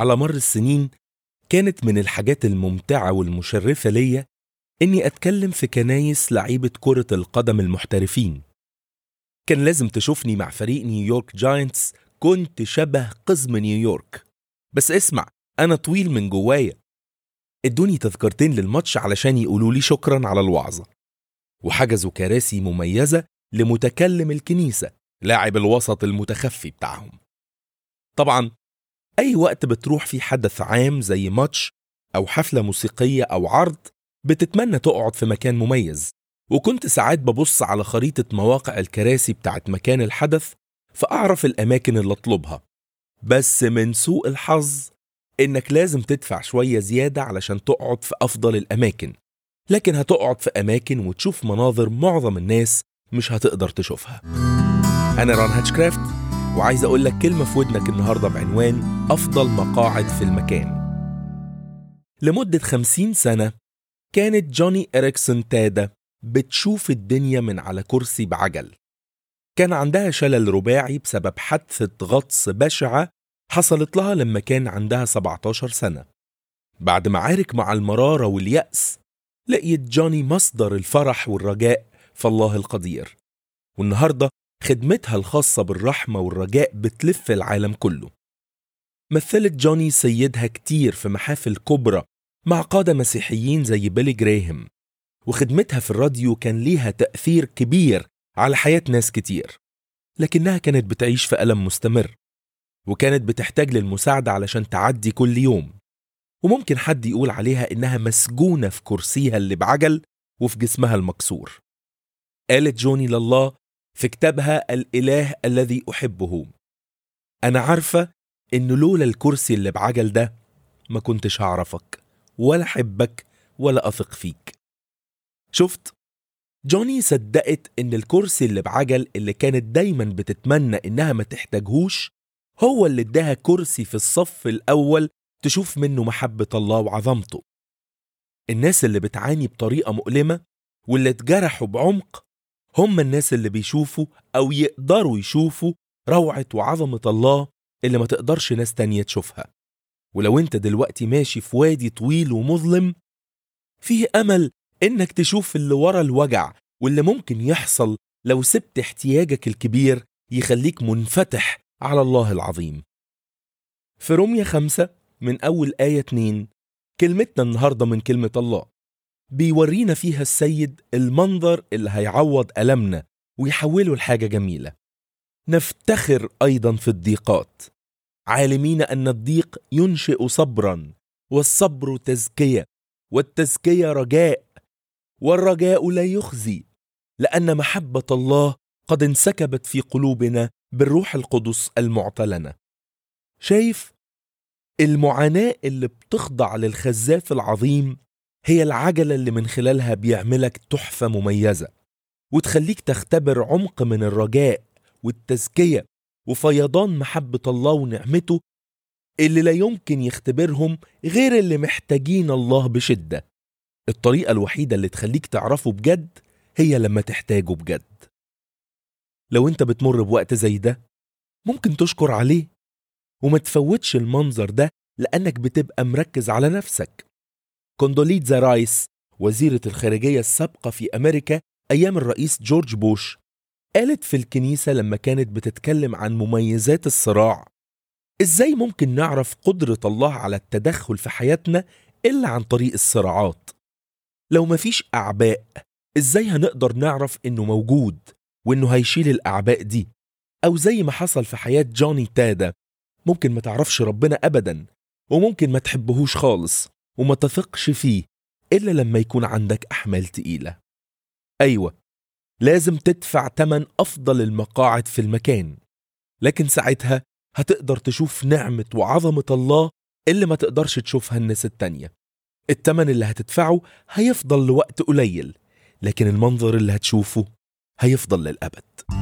على مر السنين كانت من الحاجات الممتعة والمشرفة ليا إني أتكلم في كنايس لعيبة كرة القدم المحترفين كان لازم تشوفني مع فريق نيويورك جاينتس كنت شبه قزم نيويورك بس اسمع أنا طويل من جوايا ادوني تذكرتين للماتش علشان يقولوا لي شكرا على الوعظة وحجزوا كراسي مميزة لمتكلم الكنيسة لاعب الوسط المتخفي بتاعهم طبعا أي وقت بتروح في حدث عام زي ماتش أو حفلة موسيقية أو عرض بتتمنى تقعد في مكان مميز وكنت ساعات ببص على خريطة مواقع الكراسي بتاعت مكان الحدث فأعرف الأماكن اللي أطلبها بس من سوء الحظ إنك لازم تدفع شوية زيادة علشان تقعد في أفضل الأماكن لكن هتقعد في أماكن وتشوف مناظر معظم الناس مش هتقدر تشوفها أنا ران هاتشكرافت وعايز أقول لك كلمة في ودنك النهاردة بعنوان أفضل مقاعد في المكان لمدة خمسين سنة كانت جوني إريكسون تادا بتشوف الدنيا من على كرسي بعجل كان عندها شلل رباعي بسبب حادثة غطس بشعة حصلت لها لما كان عندها 17 سنة بعد معارك مع المرارة واليأس لقيت جوني مصدر الفرح والرجاء في الله القدير والنهاردة خدمتها الخاصة بالرحمة والرجاء بتلف العالم كله مثلت جوني سيدها كتير في محافل كبرى مع قادة مسيحيين زي بيلي جراهام وخدمتها في الراديو كان ليها تأثير كبير على حياة ناس كتير لكنها كانت بتعيش في ألم مستمر وكانت بتحتاج للمساعدة علشان تعدي كل يوم وممكن حد يقول عليها إنها مسجونة في كرسيها اللي بعجل وفي جسمها المكسور قالت جوني لله في كتابها الإله الذي أحبه أنا عارفة إنه لولا الكرسي اللي بعجل ده ما كنتش هعرفك ولا أحبك ولا أثق فيك شفت جوني صدقت إن الكرسي اللي بعجل اللي كانت دايما بتتمنى إنها ما تحتاجهوش هو اللي اداها كرسي في الصف الأول تشوف منه محبة الله وعظمته الناس اللي بتعاني بطريقة مؤلمة واللي اتجرحوا بعمق هم الناس اللي بيشوفوا أو يقدروا يشوفوا روعة وعظمة الله اللي ما تقدرش ناس تانية تشوفها ولو انت دلوقتي ماشي في وادي طويل ومظلم فيه أمل إنك تشوف اللي ورا الوجع واللي ممكن يحصل لو سبت احتياجك الكبير يخليك منفتح على الله العظيم في رومية خمسة من أول آية 2 كلمتنا النهاردة من كلمة الله بيورينا فيها السيد المنظر اللي هيعوض ألمنا ويحوله لحاجة جميلة نفتخر أيضا في الضيقات عالمين أن الضيق ينشئ صبرا والصبر تزكية والتزكية رجاء والرجاء لا يخزي لأن محبة الله قد انسكبت في قلوبنا بالروح القدس المعطى لنا شايف المعاناة اللي بتخضع للخزاف العظيم هي العجلة اللي من خلالها بيعملك تحفة مميزة وتخليك تختبر عمق من الرجاء والتزكية وفيضان محبة الله ونعمته اللي لا يمكن يختبرهم غير اللي محتاجين الله بشدة الطريقة الوحيدة اللي تخليك تعرفه بجد هي لما تحتاجه بجد لو انت بتمر بوقت زي ده ممكن تشكر عليه وما تفوتش المنظر ده لأنك بتبقى مركز على نفسك كوندوليتزا رايس وزيرة الخارجية السابقة في أمريكا أيام الرئيس جورج بوش قالت في الكنيسة لما كانت بتتكلم عن مميزات الصراع إزاي ممكن نعرف قدرة الله على التدخل في حياتنا إلا عن طريق الصراعات لو مفيش أعباء إزاي هنقدر نعرف إنه موجود وإنه هيشيل الأعباء دي أو زي ما حصل في حياة جوني تادا ممكن ما تعرفش ربنا أبدا وممكن ما تحبهوش خالص وما تثقش فيه إلا لما يكون عندك أحمال تقيلة أيوة لازم تدفع تمن أفضل المقاعد في المكان لكن ساعتها هتقدر تشوف نعمة وعظمة الله اللي ما تقدرش تشوفها الناس التانية التمن اللي هتدفعه هيفضل لوقت قليل لكن المنظر اللي هتشوفه هيفضل للأبد